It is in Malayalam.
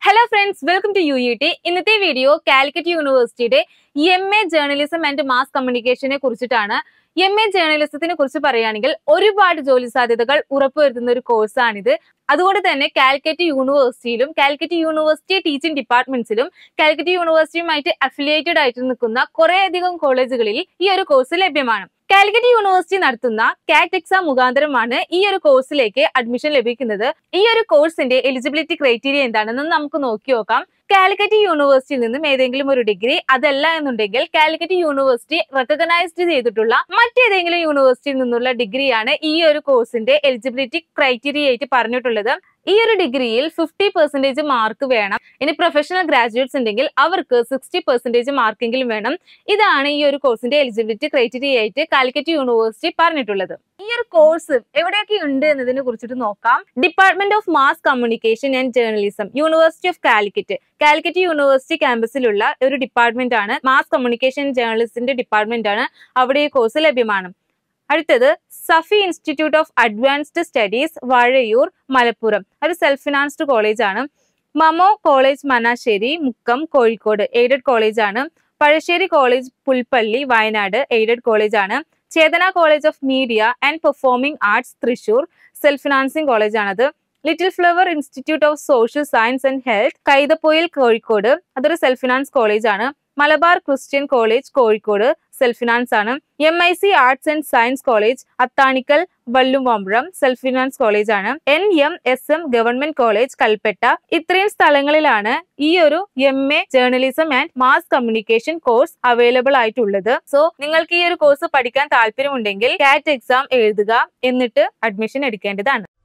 hello friends welcome to U U T ഇന്നത്തെ വീഡിയോ കാലിക്കറ്റ് യൂണിവേഴ്സിറ്റിയുടെ M A journalism and mass കമ്മ്യൂണിക്കേഷനെ കുറിച്ചിട്ടാണ് എം എ ജേർണലിസത്തിനെ കുറിച്ച് പറയുകയാണെങ്കിൽ ഒരുപാട് ജോലി സാധ്യതകൾ ഉറപ്പുവരുത്തുന്ന ഒരു കോഴ്സാണിത് അതുകൊണ്ട് തന്നെ കാലിക്കറ്റ് യൂണിവേഴ്സിറ്റിയിലും കാലിക്കറ്റ് യൂണിവേഴ്സിറ്റി ടീച്ചിങ് ഡിപ്പാർട്ട്മെന്റ്സിലും കാലിക്കറ്റ് യൂണിവേഴ്സിറ്റിയുമായിട്ട് അഫിലിയേറ്റഡ് ആയിട്ട് നിൽക്കുന്ന കുറേയധികം കോളേജുകളിൽ ഈ ഒരു കോഴ്സ് ലഭ്യമാണ് കാലിക്കറ്റ് യൂണിവേഴ്സിറ്റി നടത്തുന്ന കാറ്റ് എക്സാം മുഖാന്തരമാണ് ഈ ഒരു കോഴ്സിലേക്ക് അഡ്മിഷൻ ലഭിക്കുന്നത് ഈ ഒരു കോഴ്സിന്റെ എലിജിബിലിറ്റി ക്രൈറ്റീരിയ എന്താണെന്ന് നമുക്ക് നോക്കി നോക്കാം കാലിക്കറ്റ് യൂണിവേഴ്സിറ്റിയിൽ നിന്നും ഏതെങ്കിലും ഒരു ഡിഗ്രി അതല്ല എന്നുണ്ടെങ്കിൽ കാലിക്കറ്റ് യൂണിവേഴ്സിറ്റി റെക്കഗ്നൈസ്ഡ് ചെയ്തിട്ടുള്ള മറ്റേതെങ്കിലും യൂണിവേഴ്സിറ്റിയിൽ നിന്നുള്ള ഡിഗ്രിയാണ് ഈ ഒരു കോഴ്സിന്റെ എലിജിബിലിറ്റി ക്രൈറ്റീരിയ ആയിട്ട് പറഞ്ഞിട്ടുള്ളത് ഈ ഒരു ഡിഗ്രിയിൽ ഫിഫ്റ്റി പെർസെന്റേജ് മാർക്ക് വേണം ഇനി പ്രൊഫഷണൽ ഗ്രാജുവേറ്റ്സ് ഉണ്ടെങ്കിൽ അവർക്ക് സിക്സ്റ്റി പെർസെന്റേജ് മാർക്കെങ്കിലും വേണം ഇതാണ് ഈ ഒരു കോഴ്സിന്റെ എലിജിബിലിറ്റി ക്രൈറ്റീരിയ ആയിട്ട് കാലിക്കറ്റ് യൂണിവേഴ്സിറ്റി പറഞ്ഞിട്ടുള്ളത് ഈ ഒരു കോഴ്സ് എവിടെയൊക്കെ ഉണ്ട് എന്നതിനെ കുറിച്ചിട്ട് നോക്കാം department of mass communication and journalism university of Calicut Calicut university ക്യാമ്പസിലുള്ള ഒരു ഡിപ്പാർട്ട്മെന്റ് ആണ് മാസ് കമ്മ്യൂണിക്കേഷൻ ജേർണലിസ്റ്റിന്റെ ഡിപ്പാർട്ട്മെന്റ് ആണ് അവിടെ ഈ കോഴ്സ് ലഭ്യമാണ് അടുത്തത് Safi institute of advanced studies Vazhayur Malappuram ഒരു സെൽഫ് ഫിനാൻസ്ഡ് കോളേജ് ആണ് MAMO college Manassery Mukkam Kozhikode aided college ആണ് Pazhassery college Pulpally Wayanad aided college ആണ് Chetana college of media and performing arts Thrissur self financing college ആണത് little flower institute of social science and health Kaithapoyil Kozhikode അതൊരു സെൽഫ് ഫിനാൻസ് കോളേജ് ആണ് Malabar Christian college Kozhikode self finance ആണ് M I C arts and science college Athanikkal Valluvambram self finance college ആണ് N M S M government college Kalpetta ഇത്രയും സ്ഥലങ്ങളിലാണ് ഈ ഒരു M A journalism and mass communication course available ആയിട്ടുള്ളത് സോ നിങ്ങൾക്ക് ഈ ഒരു കോഴ്സ് പഠിക്കാൻ താല്പര്യമുണ്ടെങ്കിൽ കാറ്റ് എക്സാം എഴുതുക എന്നിട്ട് അഡ്മിഷൻ എടുക്കേണ്ടതാണ്